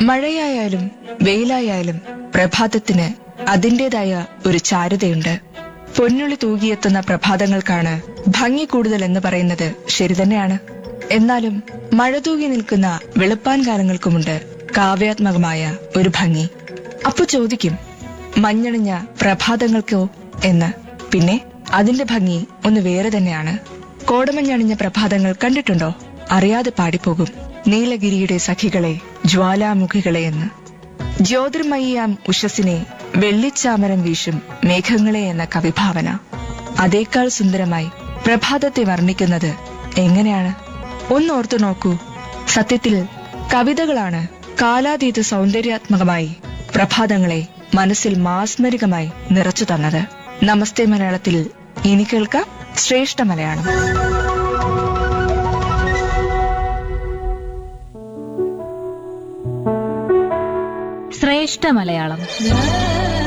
മഴയായാലും വെയിലായാലും പ്രഭാതത്തിന് അതിന്റേതായ ഒരു ചാരുതയുണ്ട് പൊന്നുള്ളി തൂകിയെത്തുന്ന പ്രഭാതങ്ങൾക്കാണ് ഭംഗി കൂടുതൽ എന്ന് പറയുന്നത് ശരി തന്നെയാണ് എന്നാലും മഴ തൂകി നിൽക്കുന്ന വെളുപ്പാൻ കാലങ്ങൾക്കുമുണ്ട് കാവ്യാത്മകമായ ഒരു ഭംഗി അപ്പു ചോദിക്കും മഞ്ഞണിഞ്ഞ പ്രഭാതങ്ങൾക്കോ എന്ന് പിന്നെ അതിന്റെ ഭംഗി ഒന്ന് വേറെ തന്നെയാണ് കോടമഞ്ഞണിഞ്ഞ പ്രഭാതങ്ങൾ കണ്ടിട്ടുണ്ടോ അറിയാതെ പാടിപ്പോകും നീലഗിരിയുടെ സഖികളെ ജ്വാലാമുഖികളെ എന്ന് ജ്യോതിർമയിയാം ഉഷസിനെ വെള്ളിച്ചാമരം വീശും മേഘങ്ങളെ എന്ന കവിഭാവന അതേക്കാൾ സുന്ദരമായി പ്രഭാതത്തെ വർണ്ണിക്കുന്നത് എങ്ങനെയാണ് ഒന്നോർത്തു നോക്കൂ സത്യത്തിൽ കവിതകളാണ് കാലാതീത സൗന്ദര്യാത്മകമായി പ്രഭാതങ്ങളെ മനസ്സിൽ മാസ്മരികമായി നിറച്ചു തന്നത് നമസ്തേ മലയാളത്തിൽ ഇനി കേൾക്കാം ശ്രേഷ്ഠ മലയാളം ശ്രേഷ്ഠ മലയാളം